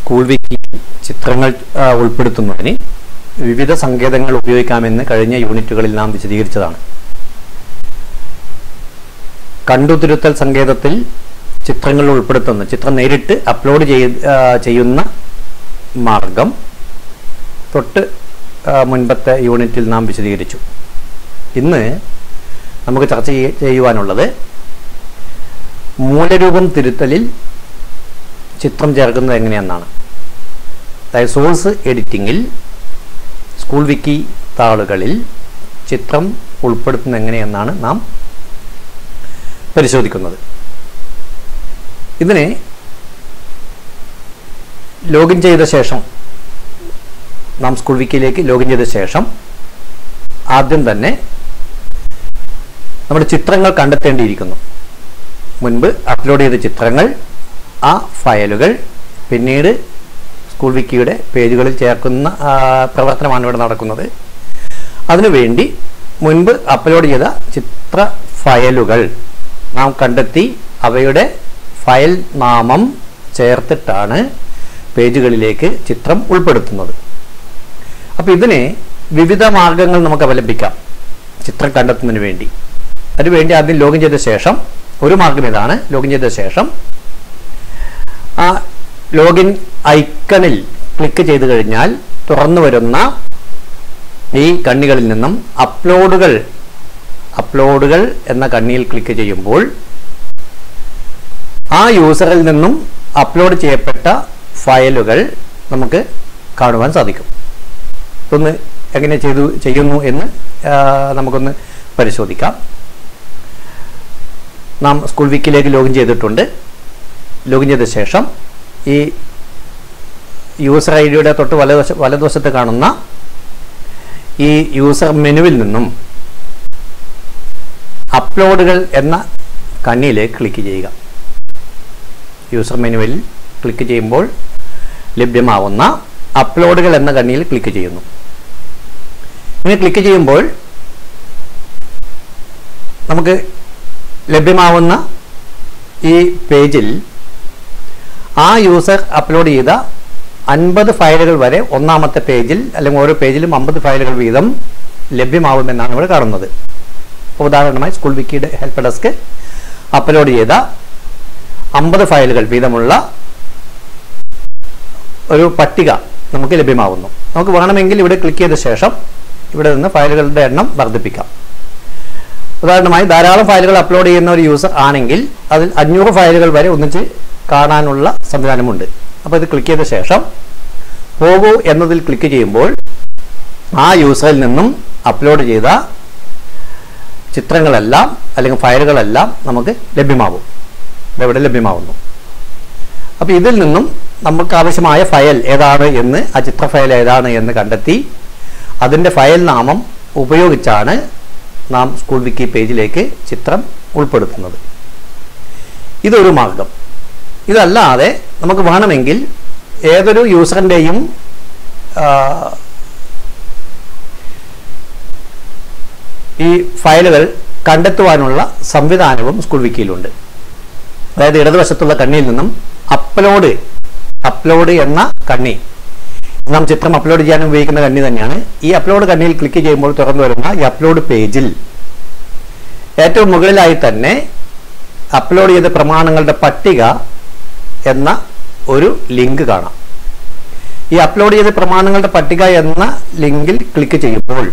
school വിക്കി ചിത്രങ്ങൾ ആ, ഉൾപ്പെടുത്തുന്നതിന് വിവിധ സങ്കേതങ്ങൾ ഉപയോഗിക്കാമെന്ന് കഴിഞ്ഞ യൂണിറ്റുകളിൽ നാം വിശദീകരിച്ചതാണ് കണ്ടുതിരുത്തൽ സങ്കേതത്തിൽ ചിത്രങ്ങൾ ഉൾപ്പെടുത്തുന്ന ചിത്രം നേരിട്ട് അപ്ലോഡ് ചെയ്യ ആ, ചെയ്യുന്ന മാർഗം തൊട്ട് ആ, മുൻപത്തെ യൂണിറ്റിൽ നാം വിശദീകരിച്ചു ഇന്ന് നമുക്ക് ചർച്ച ചെയ്യ- ചെയ്യുവാനുള്ളത് മൂലരൂപം തിരുത്തലിൽ ചിത്രം ചേർക്കുന്നത് എങ്ങനെയെന്നാണ് അതായത് സോഴ്സ് എഡിറ്റിങ്ങിൽ സ്കൂൾ വിക്കി താളുകളിൽ ചിത്രം ഉൾപ്പെടുത്തുന്നത് എങ്ങനെയെന്നാണ് നാം പരിശോധിക്കുന്നത് ഇതിനെ ലോഗിൻ ചെയ്ത ശേഷം നാം സ്കൂൾ വിക്കിയിലേക്ക് ലോഗിൻ ചെയ്ത ശേഷം ആദ്യം തന്നെ നമ്മുടെ ചിത്രങ്ങൾ കണ്ടെത്തേണ്ടിയിരിക്കുന്നു മുൻപ് അപ്ലോഡ് ചെയ്ത ചിത്രങ്ങൾ ആ ഫയലുകൾ പിന്നീട് സ്കൂൾ വിക്കിയുടെ പേജുകളിൽ ചേർക്കുന്ന ആ, പ്രവർത്തനമാണ് ഇവിടെ നടക്കുന്നത് അതിനുവേണ്ടി മുൻപ് അപ്ലോഡ് ചെയ്ത ചിത്ര ഫയലുകൾ നാം കണ്ടെത്തി അവയുടെ ഫയൽ നാമം ചേർത്തിട്ടാണ് പേജുകളിലേക്ക് ചിത്രം ഉൾപ്പെടുത്തുന്നത് അപ്പോൾ ഇതിനെ വിവിധ മാർഗങ്ങൾ നമുക്ക് അവലംബിക്കാം ചിത്രം കണ്ടെത്തുന്നതിന് വേണ്ടി അതിനുവേണ്ടി ആദ്യം ലോഗിൻ ചെയ്ത ശേഷം ഒരു മാർഗം ഇതാണ് ലോഗിൻ ചെയ്ത ശേഷം ആ ലോഗിൻ ഐക്കണിൽ ക്ലിക്ക് ചെയ്ത് കഴിഞ്ഞാൽ തുറന്നു വരുന്ന ഈ കണ്ണികളിൽ നിന്നും അപ്ലോഡുകൾ അപ്ലോഡുകൾ എന്ന കണ്ണിയിൽ ക്ലിക്ക് ചെയ്യുമ്പോൾ ആ യൂസറിൽ നിന്നും അപ്ലോഡ് ചെയ്യപ്പെട്ട ഫയലുകൾ നമുക്ക് കാണുവാൻ സാധിക്കും ഒന്ന് എങ്ങനെ ചെയ്തു ചെയ്യുന്നു എന്ന് ആ, നമുക്കൊന്ന് പരിശോധിക്കാം നാം സ്കൂൾ വീക്കിലേക്ക് ലോഗിൻ ചെയ്തിട്ടുണ്ട് ലോഗിൻ ചെയ്ത ശേഷം ഈ യൂസർ ഐ ഡിയുടെ തൊട്ട് വലതുവശ വലതുവശത്ത് കാണുന്ന ഈ യൂസർ മെനുവിൽ നിന്നും അപ്ലോഡുകൾ എന്ന കണ്ണിയിലേക്ക് ക്ലിക്ക് ചെയ്യുക യൂസർ മെനുവിൽ ക്ലിക്ക് ചെയ്യുമ്പോൾ ലഭ്യമാവുന്ന അപ്ലോഡുകൾ എന്ന കണ്ണിയിൽ ക്ലിക്ക് ചെയ്യുന്നു ഇങ്ങനെ ക്ലിക്ക് ചെയ്യുമ്പോൾ നമുക്ക് ലഭ്യമാവുന്ന ഈ പേജിൽ ആ യൂസർ അപ്ലോഡ് ചെയ്ത അൻപത് ഫയലുകൾ വരെ ഒന്നാമത്തെ പേജിൽ അല്ലെങ്കിൽ ഓരോ പേജിലും അമ്പത് ഫയലുകൾ വീതം ലഭ്യമാവുമെന്നാണ് ഇവിടെ കാണുന്നത് ഇപ്പോൾ ഉദാഹരണമായി സ്കൂൾ വിക്കിയുടെ ഹെൽപ്പ് ഡെസ്ക് അപ്ലോഡ് ചെയ്ത അമ്പത് ഫയലുകൾ വീതമുള്ള ഒരു പട്ടിക നമുക്ക് ലഭ്യമാവുന്നു നമുക്ക് വേണമെങ്കിൽ ഇവിടെ ക്ലിക്ക് ചെയ്ത ശേഷം ഇവിടെ നിന്ന് ഫയലുകളുടെ എണ്ണം വർദ്ധിപ്പിക്കാം ഉദാഹരണമായി ധാരാളം ഫയലുകൾ അപ്ലോഡ് ചെയ്യുന്ന ഒരു യൂസർ ആണെങ്കിൽ അതിൽ അഞ്ഞൂറ് ഫയലുകൾ വരെ ഒന്നിച്ച് കാണാനുള്ള സംവിധാനമുണ്ട് അപ്പോൾ ഇത് ക്ലിക്ക് ചെയ്ത ശേഷം പോകൂ എന്നതിൽ ക്ലിക്ക് ചെയ്യുമ്പോൾ ആ യൂസറിൽ നിന്നും അപ്ലോഡ് ചെയ്ത ചിത്രങ്ങളെല്ലാം അല്ലെങ്കിൽ ഫയലുകളെല്ലാം നമുക്ക് ലഭ്യമാവും ഇവിടെ ലഭ്യമാവുന്നു അപ്പോൾ ഇതിൽ നിന്നും നമുക്ക് ആവശ്യമായ ഫയൽ ഏതാണ് എന്ന് ആ ചിത്ര ഫയൽ ഏതാണ് എന്ന് കണ്ടെത്തി അതിൻ്റെ ഫയൽ നാമം ഉപയോഗിച്ചാണ് നാം സ്കൂൾ വിക്കി പേജിലേക്ക് ചിത്രം ഉൾപ്പെടുത്തുന്നത് ഇതൊരു മാർഗം ഇതല്ലാതെ നമുക്ക് വേണമെങ്കിൽ ഏതൊരു യൂസറിൻ്റെയും ഈ ഫയലുകൾ കണ്ടെത്തുവാനുള്ള സംവിധാനവും സ്കൂൾ വിക്കിയിലുണ്ട് അതായത് ഇടതുവശത്തുള്ള കണ്ണിയിൽ നിന്നും അപ്ലോഡ് അപ്ലോഡ് എന്ന കണ്ണി നാം ചിത്രം അപ്ലോഡ് ചെയ്യാൻ ഉപയോഗിക്കുന്ന കണ്ണി തന്നെയാണ് ഈ അപ്ലോഡ് കണ്ണിയിൽ ക്ലിക്ക് ചെയ്യുമ്പോൾ തുറന്നു വരുന്ന ഈ അപ്ലോഡ് പേജിൽ ഏറ്റവും മുകളിലായി തന്നെ അപ്ലോഡ് ചെയ്ത പ്രമാണങ്ങളുടെ പട്ടിക എന്ന ഒരു ലിങ്ക് കാണാം ഈ അപ്ലോഡ് ചെയ്ത പ്രമാണങ്ങളുടെ പട്ടിക എന്ന ലിങ്കിൽ ക്ലിക്ക് ചെയ്യുമ്പോൾ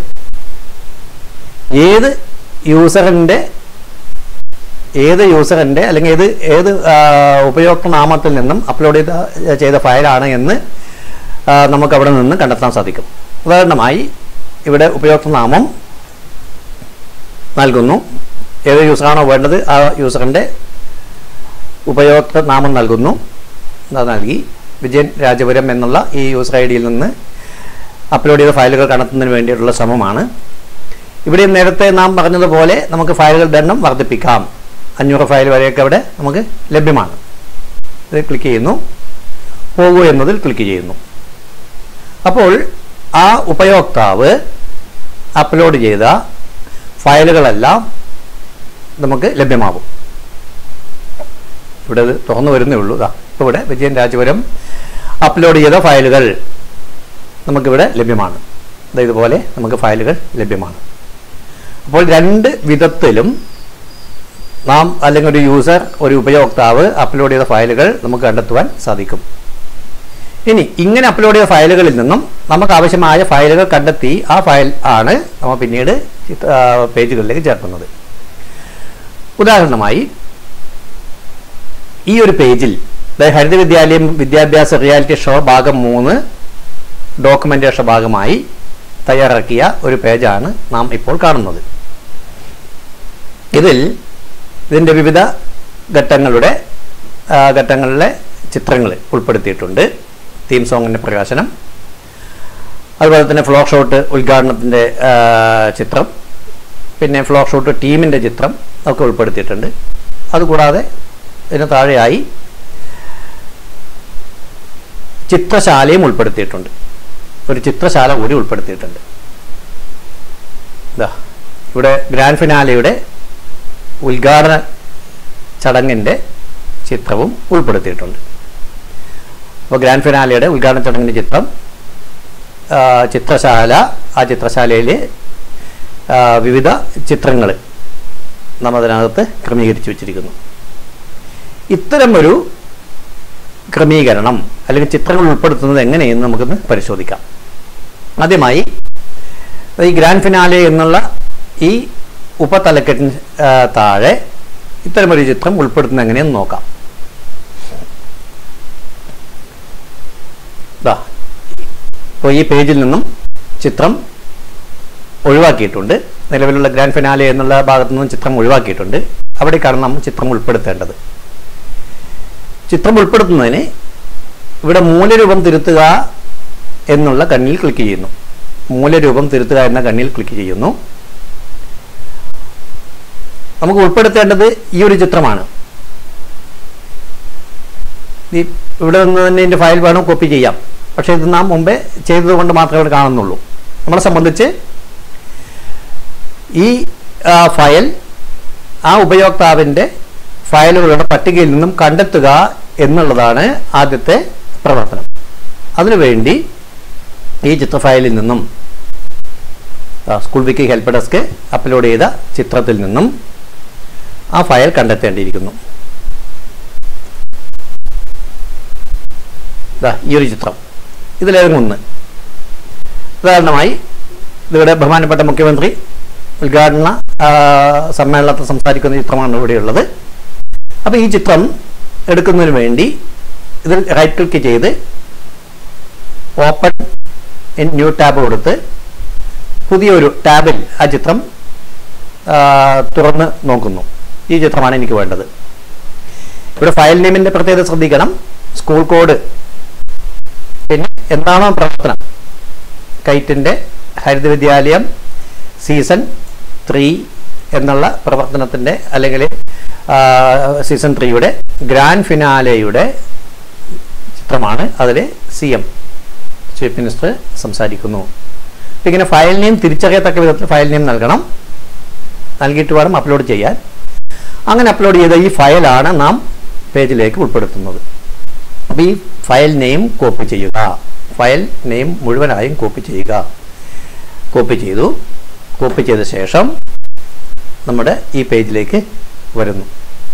ഏത് യൂസറിൻ്റെ ഏത് യൂസറിൻ്റെ അല്ലെങ്കിൽ ഏത് ഏത് ആ, ഉപയോക്തൃ നാമത്തിൽ നിന്നും അപ്ലോഡ് ചെയ്ത ചെയ്ത ഫയലാണ് എന്ന് ആ, നമുക്ക് അവിടെ നിന്ന് കണ്ടെത്താൻ സാധിക്കും ഉദാഹരണമായി ഇവിടെ ഉപയോക്തൃനാമം നൽകുന്നു ഏത് യൂസറാണോ വേണ്ടത് ആ യൂസറിൻ്റെ ഉപയോക്തൃ നാമം നൽകുന്നു അത് നൽകി വിജയൻ രാജപുരം എന്നുള്ള ഈ യൂസർ ഐ ഡിയിൽ നിന്ന് അപ്ലോഡ് ചെയ്ത ഫയലുകൾ കണ്ടെത്തുന്നതിന് വേണ്ടിയിട്ടുള്ള ശ്രമമാണ് ഇവിടെ നേരത്തെ നാം പറഞ്ഞതുപോലെ നമുക്ക് ഫയലുകളുടെ എണ്ണം വർദ്ധിപ്പിക്കാം അഞ്ഞൂറ് ഫയൽ വരെയൊക്കെ അവിടെ നമുക്ക് ലഭ്യമാണ് ഇത് ക്ലിക്ക് ചെയ്യുന്നു പോകൂ എന്നതിൽ ക്ലിക്ക് ചെയ്യുന്നു അപ്പോൾ ആ ഉപയോക്താവ് അപ്ലോഡ് ചെയ്ത ഫയലുകളെല്ലാം നമുക്ക് ലഭ്യമാകും ഇവിടെ ഇത് തുറന്നു വരുന്നേ ഉള്ളൂ ഇതാ ഇപ്പോൾ ഇവിടെ വിജയൻ രാജപുരം അപ്ലോഡ് ചെയ്ത ഫയലുകൾ നമുക്കിവിടെ ലഭ്യമാണ് ദാ ഇതുപോലെ നമുക്ക് ഫയലുകൾ ലഭ്യമാണ് അപ്പോൾ രണ്ട് വിധത്തിലും നാം അല്ലെങ്കിൽ ഒരു യൂസർ ഒരു ഉപയോക്താവ് അപ്ലോഡ് ചെയ്ത ഫയലുകൾ നമുക്ക് കണ്ടെത്തുവാൻ സാധിക്കും ഇനി ഇങ്ങനെ അപ്ലോഡ് ചെയ്ത ഫയലുകളിൽ നിന്നും നമുക്ക് ആവശ്യമായ ഫയലുകൾ കണ്ടെത്തി ആ ഫയൽ ആണ് നമ്മൾ പിന്നീട് ചിത്ര- ആ, പേജുകളിലേക്ക് ചേർക്കുന്നത് ഉദാഹരണമായി ഈ ഒരു പേജിൽ അതായത് ഹരിത വിദ്യാലയം വിദ്യാഭ്യാസ റിയാലിറ്റി ഷോ ഭാഗം മൂന്ന് ഡോക്യുമെന്റേഷൻ ഭാഗമായി തയ്യാറാക്കിയ ഒരു പേജാണ് നാം ഇപ്പോൾ കാണുന്നത് ഇതിൽ ഇതിൻ്റെ വിവിധ ഘട്ടങ്ങളുടെ ആ, ഘട്ടങ്ങളിലെ ചിത്രങ്ങൾ ഉൾപ്പെടുത്തിയിട്ടുണ്ട് തീം സോങ്ങിൻ്റെ പ്രകാശനം അതുപോലെ തന്നെ ഫ്ലോ ഷോട്ട് ഉദ്ഘാടനത്തിൻ്റെ ചിത്രം പിന്നെ ഫ്ലോ ഷോട്ട് ടീമിൻ്റെ ചിത്രം ഒക്കെ ഉൾപ്പെടുത്തിയിട്ടുണ്ട് അതുകൂടാതെ ഇതിന് താഴെയായി ചിത്രശാലയും ഉൾപ്പെടുത്തിയിട്ടുണ്ട് ഒരു ചിത്രശാല കൂടി ഉൾപ്പെടുത്തിയിട്ടുണ്ട് ഇതാ ഇവിടെ ഗ്രാൻഡ് ഫിനാലയുടെ ഉദ്ഘാടന ചടങ്ങിൻ്റെ ചിത്രവും ഉൾപ്പെടുത്തിയിട്ടുണ്ട് അപ്പോൾ ഗ്രാൻഡ് ഫിനാലയുടെ ഉദ്ഘാടന ചടങ്ങിൻ്റെ ചിത്രം ആ, ചിത്രശാല ആ ചിത്രശാലയിൽ വിവിധ ചിത്രങ്ങൾ നാം അതിനകത്ത് ക്രമീകരിച്ചു വച്ചിരിക്കുന്നു ഇത്തരമൊരു ക്രമീകരണം അല്ലെങ്കിൽ ചിത്രങ്ങൾ ഉൾപ്പെടുത്തുന്നത് എങ്ങനെയെന്ന് നമുക്കൊന്ന് പരിശോധിക്കാം ആദ്യമായി ഈ ഗ്രാൻഡ് ഫിനാലെ എന്നുള്ള ഈ ഉപതലക്കെട്ടിന് ആ, താഴെ ഇത്തരമൊരു ചിത്രം ഉൾപ്പെടുത്തുന്നത് എങ്ങനെയെന്ന് നോക്കാം ദാ ഇപ്പോൾ ഈ പേജിൽ നിന്നും ചിത്രം ഒഴിവാക്കിയിട്ടുണ്ട് നിലവിലുള്ള ഗ്രാൻഡ് ഫിനാലെ എന്നുള്ള ഭാഗത്തു നിന്നും ചിത്രം ഒഴിവാക്കിയിട്ടുണ്ട് അവിടേക്കാണ് നാം ചിത്രം ഉൾപ്പെടുത്തേണ്ടത് ചിത്രം ഉൾപ്പെടുത്തുന്നതിന് ഇവിടെ മൂലരൂപം തിരുത്തുക എന്നുള്ള കണ്ണിൽ ക്ലിക്ക് ചെയ്യുന്നു മൂലരൂപം തിരുത്തുക എന്ന കണ്ണിൽ ക്ലിക്ക് ചെയ്യുന്നു നമുക്ക് ഉൾപ്പെടുത്തേണ്ടത് ഈ ഒരു ചിത്രമാണ് ഈ ഇവിടെ നിന്ന് തന്നെ ഇതിൻ്റെ ഫയൽ വേണം കോപ്പി ചെയ്യാം പക്ഷേ ഇത് നാം മുമ്പേ ചെയ്തതുകൊണ്ട് മാത്രമേ ഇവിടെ കാണുന്നുള്ളൂ നമ്മളെ സംബന്ധിച്ച് ഈ ആ, ഫയൽ ആ ഉപയോക്താവിൻ്റെ ഫയലുകളുടെ പട്ടികയിൽ നിന്നും കണ്ടെത്തുക എന്നുള്ളതാണ് ആദ്യത്തെ പ്രവർത്തനം അതിനുവേണ്ടി ഈ ചിത്ര ഫയലിൽ നിന്നും ആ, school wiki help desk upload ചെയ്ത ചിത്രത്തിൽ നിന്നും ആ ഫയൽ കണ്ടെത്തേണ്ടിയിരിക്കുന്നു ദാ ഈ ഒരു ചിത്രം ഇതിലേതെങ്കിലും ഒന്ന് ഉദാഹരണമായി ഇതിവിടെ ബഹുമാനപ്പെട്ട മുഖ്യമന്ത്രി ഉദ്ഘാടന ആ, സമ്മേളനത്തിൽ സംസാരിക്കുന്ന ചിത്രമാണ് ഇവിടെയുള്ളത് അപ്പോൾ ഈ ചിത്രം എടുക്കുന്നതിന് വേണ്ടി ഇതിൽ റൈറ്റ് ക്ലിക്ക് ചെയ്ത് ഓപ്പൺ ഇൻ ന്യൂ ടാബ് കൊടുത്ത് പുതിയൊരു ടാബിൽ ആ ചിത്രം ആ, തുറന്ന് നോക്കുന്നു ഈ ചിത്രമാണ് എനിക്ക് വേണ്ടത് ഇവിടെ ഫയൽ നെയിമിൻ്റെ പ്രത്യേകത ശ്രദ്ധിക്കണം സ്കൂൾ കോഡ് പിന്നെ എന്താണോ പ്രവർത്തനം കൈറ്റിൻ്റെ ഹരിത വിദ്യാലയം സീസൺ ത്രീ എന്നുള്ള പ്രവർത്തനത്തിൻ്റെ അല്ലെങ്കിൽ ആ, സീസൺ ത്രീയുടെ ഗ്രാൻഡ് ഫിനാലെയുടെ ചിത്രമാണ് അതിൽ സി എം ചീഫ് മിനിസ്റ്റർ സംസാരിക്കുന്നു അപ്പം ഇങ്ങനെ ഫയൽ നെയിം തിരിച്ചറിയത്തക്ക വിധത്തിൽ ഫയൽ നെയിം നൽകണം നൽകിയിട്ട് വേണം അപ്ലോഡ് ചെയ്യാൻ അങ്ങനെ അപ്ലോഡ് ചെയ്ത ഈ ഫയലാണ് നാം പേജിലേക്ക് ഉൾപ്പെടുത്തുന്നത് അപ്പോൾ ഈ ഫയൽ നെയിം കോപ്പി ചെയ്യുക ഫയൽ നെയിം മുഴുവനായും കോപ്പി ചെയ്യുക കോപ്പി ചെയ്തു കോപ്പി ചെയ്ത ശേഷം നമ്മുടെ ഈ പേജിലേക്ക് വരുന്നു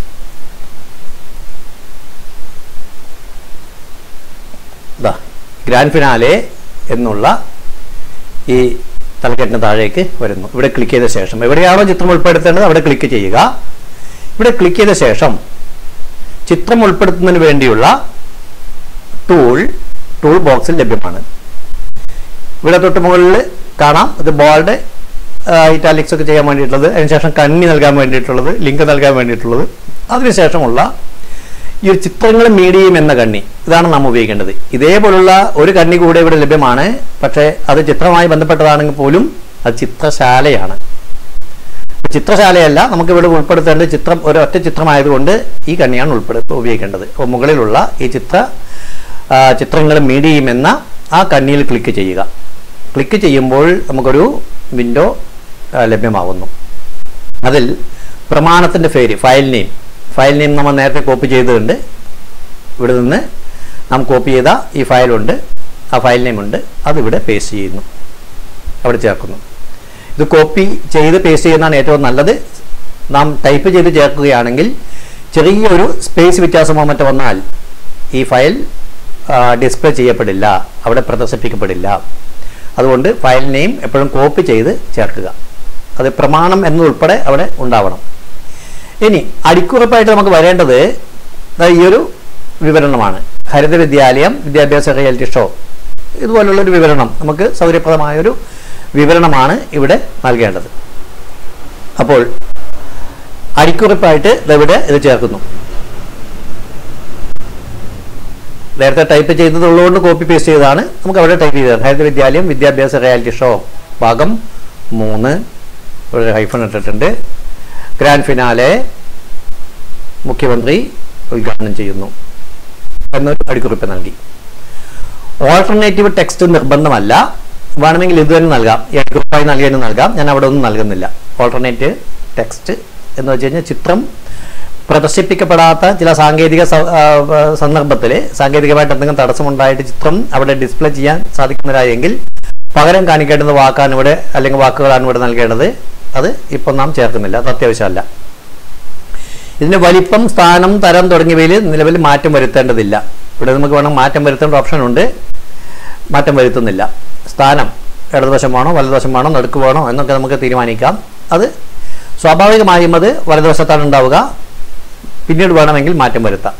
ദാ ഗ്രാൻഡ് ഫിനാലെ എന്നുള്ള ഈ തലക്കെട്ടിന് താഴേക്ക് വരുന്നു ഇവിടെ ക്ലിക്ക് ചെയ്ത ശേഷം എവിടെയാണോ ചിത്രം ഉൾപ്പെടുത്തേണ്ടത് അവിടെ ക്ലിക്ക് ചെയ്യുക ഇവിടെ ക്ലിക്ക് ചെയ്ത ശേഷം ചിത്രം ഉൾപ്പെടുത്തുന്നതിന് വേണ്ടിയുള്ള ടൂൾ ടൂൾ ബോക്സിൽ ലഭ്യമാണ് ഇവിടെ തൊട്ട് മുകളിൽ കാണാം ഇത് ബോൾഡ് ഇറ്റാലിക്സ് ഒക്കെ ചെയ്യാൻ വേണ്ടിയിട്ടുള്ളത് അതിനുശേഷം കണ്ണി നൽകാൻ വേണ്ടിയിട്ടുള്ളത് ലിങ്ക് നൽകാൻ വേണ്ടിയിട്ടുള്ളത് അതിനുശേഷമുള്ള ഈ ഒരു ചിത്രങ്ങൾ മീഡിയം എന്ന കണ്ണി ഇതാണ് നാം ഉപയോഗിക്കേണ്ടത് ഇതേപോലുള്ള ഒരു കണ്ണി കൂടെ ഇവിടെ ലഭ്യമാണ് പക്ഷേ അത് ചിത്രമായി ബന്ധപ്പെട്ടതാണെങ്കിൽ പോലും അത് ചിത്രശാലയാണ് ചിത്രശാലയല്ല നമുക്ക് ഇവിടെ ഉൾപ്പെടുത്തേണ്ടത് ചിത്രം ഒരു ഒറ്റ ചിത്രമായതുകൊണ്ട് ഈ കണ്ണിയാണ് ഉൾപ്പെടു ഉപയോഗിക്കേണ്ടത് അപ്പോൾ മുകളിലുള്ള ഈ ചിത്ര ആ, ചിത്രങ്ങൾ മീഡിയം എന്ന ആ കണ്ണിയിൽ ക്ലിക്ക് ചെയ്യുക ക്ലിക്ക് ചെയ്യുമ്പോൾ നമുക്കൊരു വിൻഡോ ലഭ്യമാകുന്നു അതിൽ പ്രമാണത്തിൻ്റെ പേര് ഫയൽ നെയിം ഫയൽ നെയിം നമ്മൾ നേരത്തെ കോപ്പി ചെയ്തിട്ടുണ്ട് ഇവിടെ നിന്ന് നാം കോപ്പി ചെയ്ത ഈ ഫയലുണ്ട് ആ ഫയൽ നെയിം ഉണ്ട് അതിവിടെ പേസ്റ്റ് ചെയ്യുന്നു അവിടെ ചേർക്കുന്നു ഇത് കോപ്പി ചെയ്ത് പേസ്റ്റ് ചെയ്യുന്നതാണ് ഏറ്റവും നല്ലത് നാം ടൈപ്പ് ചെയ്ത് ചേർക്കുകയാണെങ്കിൽ ചെറിയൊരു സ്പേസ് വ്യത്യാസമോ മറ്റോ വന്നാൽ ഈ ഫയൽ ഡിസ്പ്ലേ ചെയ്യപ്പെടില്ല അവിടെ പ്രദർശിപ്പിക്കപ്പെടില്ല അതുകൊണ്ട് ഫയൽ നെയിം എപ്പോഴും കോപ്പി ചെയ്ത് ചേർക്കുക അത് പ്രമാണം എന്നതുൾപ്പെടെ അവിടെ ഉണ്ടാവണം ഇനി അടിക്കുറിപ്പായിട്ട് നമുക്ക് വരേണ്ടത് ദാ ഈ ഒരു വിവരണമാണ് ഹരിത വിദ്യാലയം വിദ്യാഭ്യാസ റിയാലിറ്റി ഷോ ഇതുപോലുള്ളൊരു വിവരണം നമുക്ക് സൗകര്യപ്രദമായൊരു വിവരണമാണ് ഇവിടെ നൽകേണ്ടത് അപ്പോൾ അടിക്കുറിപ്പായിട്ട് ദാ ഇവിടെ ഇത് ചേർക്കുന്നു നേരത്തെ ടൈപ്പ് ചെയ്തതുള്ളതുകൊണ്ട് കോപ്പി പേസ്റ്റ് ചെയ്തതാണ് നമുക്ക് അവിടെ ടൈപ്പ് ചെയ്തത് ഹരിത വിദ്യാലയം വിദ്യാഭ്യാസ റിയാലിറ്റി ഷോ ഭാഗം മൂന്ന് ഒരു ഹൈഫൺ ഇട്ടിട്ടുണ്ട് ഗ്രാൻഡ് ഫിനാലെ മുഖ്യമന്ത്രി ഉദ്ഘാടനം ചെയ്യുന്നു എന്നൊരു അടിക്കുറിപ്പ് നൽകി ഓൾട്ടർനേറ്റീവ് ടെക്സ്റ്റ് നിർബന്ധമല്ല വേണമെങ്കിൽ ഇത് തന്നെ നൽകാം ഈ അടിക്കുറിപ്പായി നൽകിയതിന് നൽകാം ഞാൻ അവിടെ ഒന്നും നൽകുന്നില്ല ഓൾട്ടർനേറ്റീവ് ടെക്സ്റ്റ് എന്ന് വെച്ച് കഴിഞ്ഞാൽ ചിത്രം പ്രദർശിപ്പിക്കപ്പെടാത്ത ചില സാങ്കേതിക സന്ദർഭത്തിൽ സാങ്കേതികമായിട്ട് എന്തെങ്കിലും തടസ്സമുണ്ടായിട്ട് ചിത്രം അവിടെ ഡിസ്പ്ലേ ചെയ്യാൻ സാധിക്കുന്നില്ല പകരം കാണിക്കേണ്ടുന്ന വാക്കാണ് ഇവിടെ അല്ലെങ്കിൽ വാക്കുകളാണ് ഇവിടെ നൽകേണ്ടത് അത് ഇപ്പം നാം ചേർക്കുന്നില്ല അത് അത്യാവശ്യമല്ല ഇതിന്റെ വലിപ്പം സ്ഥാനം തരം തുടങ്ങിയവയിൽ നിലവിൽ മാറ്റം വരുത്തേണ്ടതില്ല ഇവിടെ നമുക്ക് വേണം മാറ്റം വരുത്തേണ്ട ഓപ്ഷൻ ഉണ്ട് മാറ്റം വരുത്തുന്നില്ല സ്ഥാനം ഇടതുവശം വേണോ വലതുവശം വേണോ നടുക്ക് വേണോ എന്നൊക്കെ നമുക്ക് തീരുമാനിക്കാം അത് സ്വാഭാവികമായും അത് വലതുവശത്താണ് ഉണ്ടാവുക പിന്നീട് വേണമെങ്കിൽ മാറ്റം വരുത്താം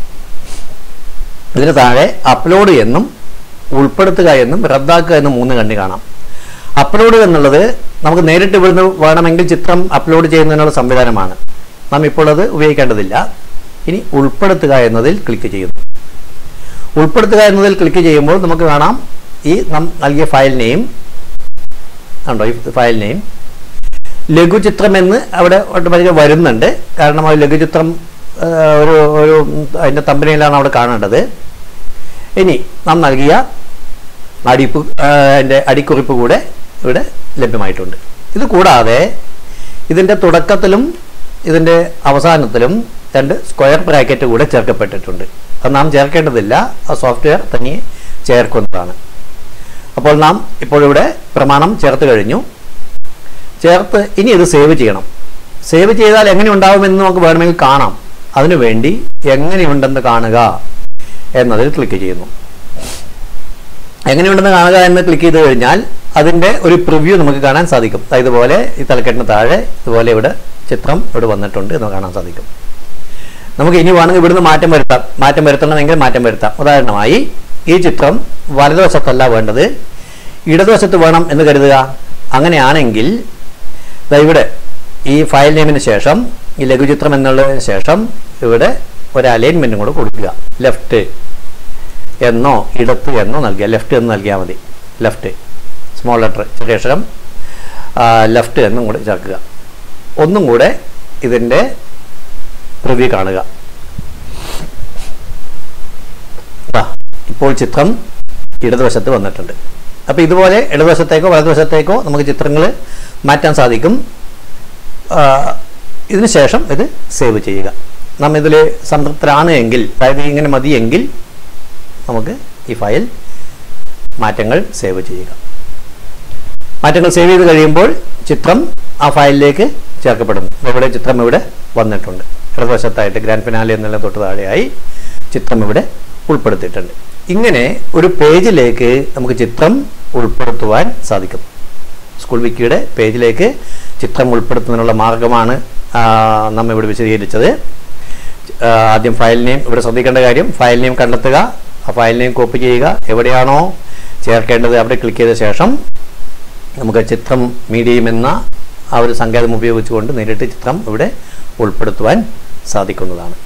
ഇതിന് താഴെ അപ്ലോഡ് എന്നും ഉൾപ്പെടുത്തുക എന്നും റദ്ദാക്കുക എന്നും മൂന്ന് കണ്ണി കാണാം അപ്ലോഡ് എന്നുള്ളത് നമുക്ക് നേരിട്ട് ഇവിടുന്ന് വേണമെങ്കിൽ ചിത്രം അപ്ലോഡ് ചെയ്യുന്നതിനുള്ള സംവിധാനമാണ് നാം ഇപ്പോൾ അത് ഉപയോഗിക്കേണ്ടതില്ല ഇനി ഉൾപ്പെടുത്തുക എന്നതിൽ ക്ലിക്ക് ചെയ്യുന്നു ഉൾപ്പെടുത്തുക എന്നതിൽ ക്ലിക്ക് ചെയ്യുമ്പോൾ നമുക്ക് കാണാം ഈ നാം നൽകിയ ഫയൽ നെയിം ഉണ്ടോ ഈ ഫയൽ നെയിം ലഘുചിത്രം എന്ന് അവിടെ ഓട്ടോമാറ്റിക് വരുന്നുണ്ട് കാരണം ആ ലഘുചിത്രം ആ, ഒരു ഒരു അതിൻ്റെ തമ്പനിയിലാണ് അവിടെ കാണേണ്ടത് ഇനി നാം നൽകിയ അടിപ്പ് അതിൻ്റെ അടിക്കുറിപ്പ് കൂടെ ഇവിടെ ലഭ്യമായിട്ടുണ്ട് ഇത് കൂടാതെ ഇതിൻ്റെ തുടക്കത്തിലും ഇതിൻ്റെ അവസാനത്തിലും രണ്ട് സ്ക്വയർ ബ്രാക്കറ്റ് കൂടെ ചേർക്കപ്പെട്ടിട്ടുണ്ട് അത് നാം ചേർക്കേണ്ടതില്ല ആ സോഫ്റ്റ്വെയർ തനിയെ ചേർക്കുന്നതാണ് അപ്പോൾ നാം ഇപ്പോൾ ഇവിടെ പ്രമാണം ചേർത്ത് കഴിഞ്ഞു ചേർത്ത് ഇനി ഇത് സേവ് ചെയ്യണം സേവ് ചെയ്താൽ എങ്ങനെ ഉണ്ടാവുമെന്ന് നമുക്ക് വേണമെങ്കിൽ കാണാം അതിനുവേണ്ടി എങ്ങനെയുണ്ടെന്ന് കാണുക എന്നതിൽ ക്ലിക്ക് ചെയ്യുന്നു എങ്ങനെയുണ്ടെന്ന് കാണുക എന്ന് ക്ലിക്ക് ചെയ്ത് കഴിഞ്ഞാൽ അതിൻ്റെ ഒരു പ്രിവ്യൂ നമുക്ക് കാണാൻ സാധിക്കും ദാ ഇതുപോലെ ഈ തലക്കെട്ടിന് താഴെ ഇതുപോലെ ഇവിടെ ചിത്രം ഇവിടെ വന്നിട്ടുണ്ട് എന്ന് കാണാൻ സാധിക്കും നമുക്ക് ഇനി വേണമെങ്കിൽ ഇവിടുന്ന് മാറ്റം വരുത്താം മാറ്റം വരുത്തണമെങ്കിൽ മാറ്റം വരുത്താം ഉദാഹരണമായി ഈ ചിത്രം വലതുവശത്തല്ല വേണ്ടത് ഇടതുവശത്ത് വേണം എന്ന് കരുതുക അങ്ങനെയാണെങ്കിൽ ദാ ഇവിടെ ഈ ഫയൽ നെയിമിന് ശേഷം ഈ ലഘുചിത്രം എന്നുള്ളതിന് ശേഷം ഇവിടെ ഒരു അലൈൻമെൻറ്റും കൂടെ കൊടുക്കുക ലെഫ്റ്റ് എന്നോ ഇടത്ത് എന്നോ നൽകിയ ലെഫ്റ്റ് എന്ന് നൽകിയാൽ മതി ലെഫ്റ്റ് സ്മോൾ ലെറ്റർ ചെറിയ അക്ഷരം ലെഫ്റ്റ് എന്നും കൂടെ ചേർക്കുക ഒന്നും കൂടെ ഇതിൻ്റെ പ്രിവ്യൂ കാണുക ദാ, ഇപ്പോൾ ചിത്രം ഇടതുവശത്ത് വന്നിട്ടുണ്ട് അപ്പോൾ ഇതുപോലെ ഇടതുവശത്തേക്കോ വലതുവശത്തേക്കോ നമുക്ക് ചിത്രങ്ങൾ മാറ്റാൻ സാധിക്കും ആ, ഇതിന് ശേഷം ഇത് സേവ് ചെയ്യുക നാം ഇതിൽ സംതൃപ്തരാണ് എങ്കിൽ അതായത് ഇങ്ങനെ മതിയെങ്കിൽ നമുക്ക് ഈ ഫയൽ മാറ്റങ്ങൾ സേവ് ചെയ്യുക മാറ്റങ്ങൾ സേവ് ചെയ്ത് കഴിയുമ്പോൾ ചിത്രം ആ ഫയലിലേക്ക് ചേർക്കപ്പെടുന്നു ഇവിടെ ചിത്രം ഇവിടെ വന്നിട്ടുണ്ട് ഇടതുവശത്തായിട്ട് ഗ്രാൻഡ് ഫിനാലെ എന്നുള്ള തൊട്ട് താഴെയായി ചിത്രം ഇവിടെ ഉൾപ്പെടുത്തിയിട്ടുണ്ട് ഇങ്ങനെ ഒരു പേജിലേക്ക് നമുക്ക് ചിത്രം ഉൾപ്പെടുത്തുവാൻ സാധിക്കും സ്കൂൾ വിക്കിയുടെ പേജിലേക്ക് ചിത്രം ഉൾപ്പെടുത്തുന്നതിനുള്ള മാർഗമാണ് ആ, നമ്മ ഇവിടെ വിശദീകരിച്ചത് ആ, ആദ്യം ഫയൽ നെയിം ഇവിടെ ശ്രദ്ധിക്കേണ്ട കാര്യം ഫയൽ നെയിം കണ്ടെത്തുക ആ ഫയൽ നെയിം കോപ്പി ചെയ്യുക എവിടെയാണോ ചേർക്കേണ്ടത് അവിടെ ക്ലിക്ക് ചെയ്ത ശേഷം നമുക്ക് ചിത്രം മീഡിയം എന്ന ആ ഒരു സങ്കേതം ഉപയോഗിച്ചുകൊണ്ട് നേരിട്ട് ചിത്രം ഇവിടെ ഉൾപ്പെടുത്തുവാൻ സാധിക്കുന്നതാണ്